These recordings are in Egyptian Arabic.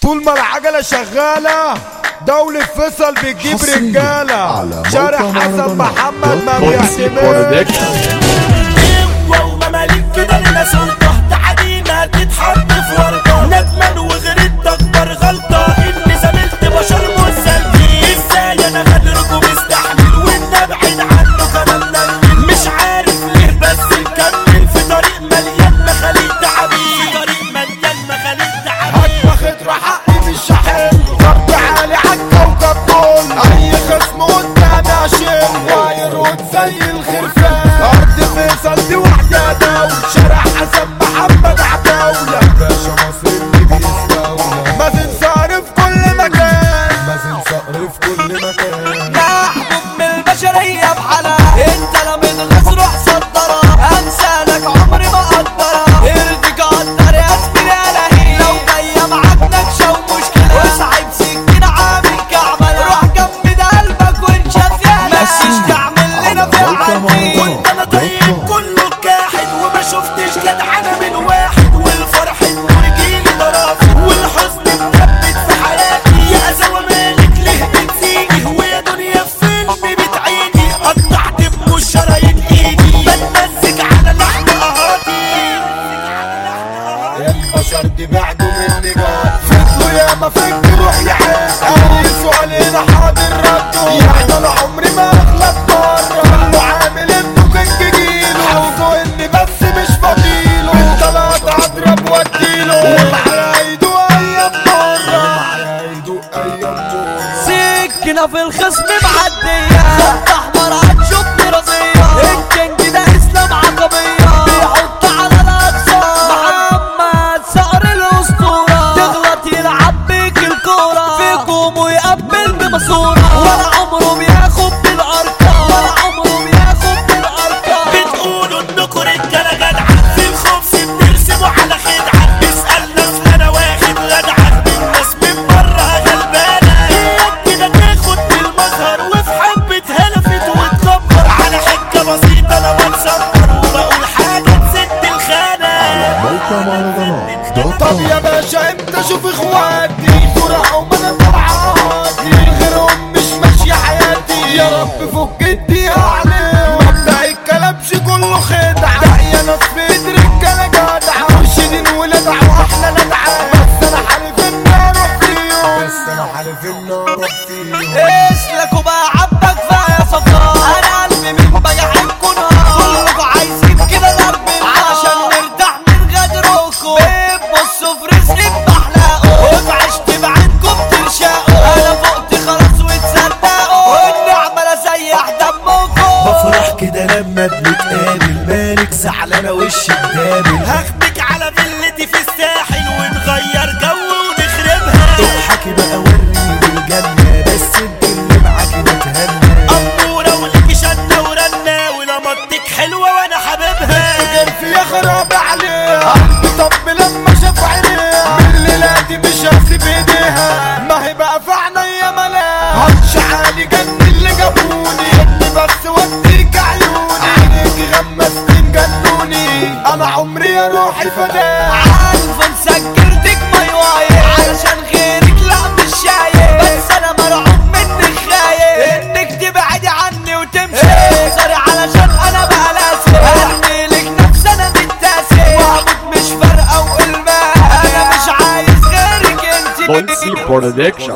طول ما العجلة شغالة دولة فيصل بتجيب حصرياً رجالة على شارع موقع حسن مهرجانات محمد ما دوت بولسي بيعتمدش برودكشن ومماليك كده لنا سلطة تعدينا تتحط في ورطة ندمان وغريت اكبر غلطة اني زميلت بشر مسلمين ازاي انا غدركم مستحمل وان ابعد عنه كمان نمل مش عارف ليه بس نكمل في طريق مليان مخاليق تعابين في طريق مليان مخاليق تعابين هتاخد حقي مش هحل ضرب عالي عالكوكب كل اي خصم قدامي اشيل وايرود زي الخرفان ارض فيصل دي وحدة دولة شارع حسن محمد عتاولة باشا مصر اللي بيستولى مازن صقر في كل مكان مازن صقر في كل مكان محبوب من البشرية بحالها انت لا من غير روح صدرها امثالك عمري ما قدرها ارضيك قدر يا زميلي الهي لو جاية معاك نكشة ومشكلة واسعي بسكين عامل كعبلة روح جمد قلبك وانشف يا مشيش تعمل لنا في عندي وانت انا طيب كله كاحد وما شفتش جدعنة من واحد والفرح النور جيلي ضرافي والحزن مثبت في حياتي يا زوا مالك ليه بتزيني ويا دنيا في فيلم بتعيني قطعت بمش شرايين ايدي بتمزج على لحم قهاتي البشر دي بعدوا مني جار فضلوا يا ما فيك روح يا حال اي سؤال هنا حاضر رده يعني انا عمري ما اغلب بره كله عامل انه كان جيله عاوزه اني بس مش فضيله بالطلعات اضرب واديله ومعايا ايده ايام بره ومعايا ايده ايام بره سكنة في الخصم معدية خط احمر هتشوفني رزية الكينج ده اسلام عقبية بيحط على الاقصى محمد صقر الاسطورة تغلط يلعب بيك الكورة فيكم ويقبل بماسورة ولا عمره بياخد بالارقام ولا عمره بياخد بالارقام بتقولوا انكم رجالة جدعة في الخبز بترسموا على خدعة اسأل ناس انا واخد غدعة الناس من بره غلبانة كده تاخد بالمظهر وفي حبة هلفت وتكبر على حكة بسيطة انا بتصبر وبقول حاجة تسد الخانة موقع مهرجانات دوت طب كوم يا باشا امتى اشوف اخواتي طلعوا من الطلعات من غيرهم مش ماشية حياتي يا رب فك الدقيقة عليهم مبدأ الكلبش كله خدعة ده يا ناس بيد رجالة جدعة مرشدين ولدع واحنا ندعة بس انا حالف ان اروح فيهم بس انا حالف ان اروح فيهم اسلك وبقى عبك فيا صفار انا قلبي من بيعكوا نار كلكوا عايزين كده ضرب عشان نرتاح من غدركوا بتبصوا في رزقي بحلقوا وعشت بعينكم ترشقوا انا فقت خلاص وتصدقوا والنعمة لا سيح دمكم بفرح كده لما بنتقابل مالك زعلانة وش مدابل هاخدك على فيلتي في الساحل ونغير جو ونخربها اضحكي بقى وريني الجنة بس انت اللي معاكي بتهنى أمورة وليكي شنة ورنة ولمطتك حلوة وانا حبيبها غير في خراب عليها قلبي طب لما شاف عينيها بالليلة دي مش هسيب ايديها ما هي بقى في عينيا ملاها هاتش عالي جن اللي جابوني ابني بس وديك عيوني عينيك غمستين جنوني انا عمري يا روحي فداها عارفة مسكرتك ماي واي علشان غيرك لا مش شايف بس انا مرعوب منك خايف انك تبعدي عني وتمشي صاري علشان انا بقى لاسف ارمي لك نفس انا متاسف وهموت مش فارقة وقلبها انا مش عايز غيرك انت بولسي برودكشن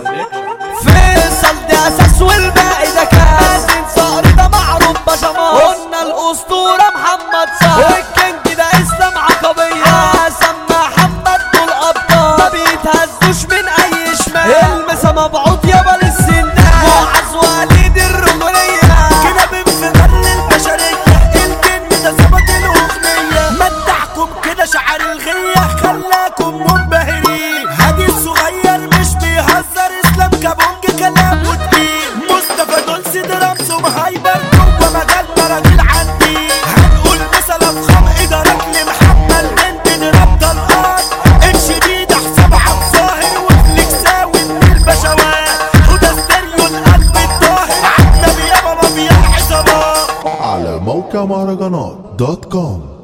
فيصل ده اساس والباقي ده كاس صقر ده معروف بشماس قلنا الاسطوره محمد صقر والكينج ده اسلام عقبيه حسن محمد دول ابطال ما بيتهزوش من اي شمال المسا مبعوث يابا للسندان معز وليد الرجوليه كده بانفجار للبشريه الجن ده ثبت الاغنيه مدحكم كده شعر الغيه خلاكم منبهرين هادي الصغير مش بيهزر اسلام كابونج كلام وتقيل مصطفى دولسي درامسو مهايبر جوه مجالنا راجل عندي هنقول مثلا فخام ادارات لمحمد بنت ضرب طلقات الشديد حساب عبد ظاهر وفليكساوي من البشوات وده ستيريو القلب الطاهر عالنبي يابا ما بيع عصابات على موقع مهرجانات دوت كوم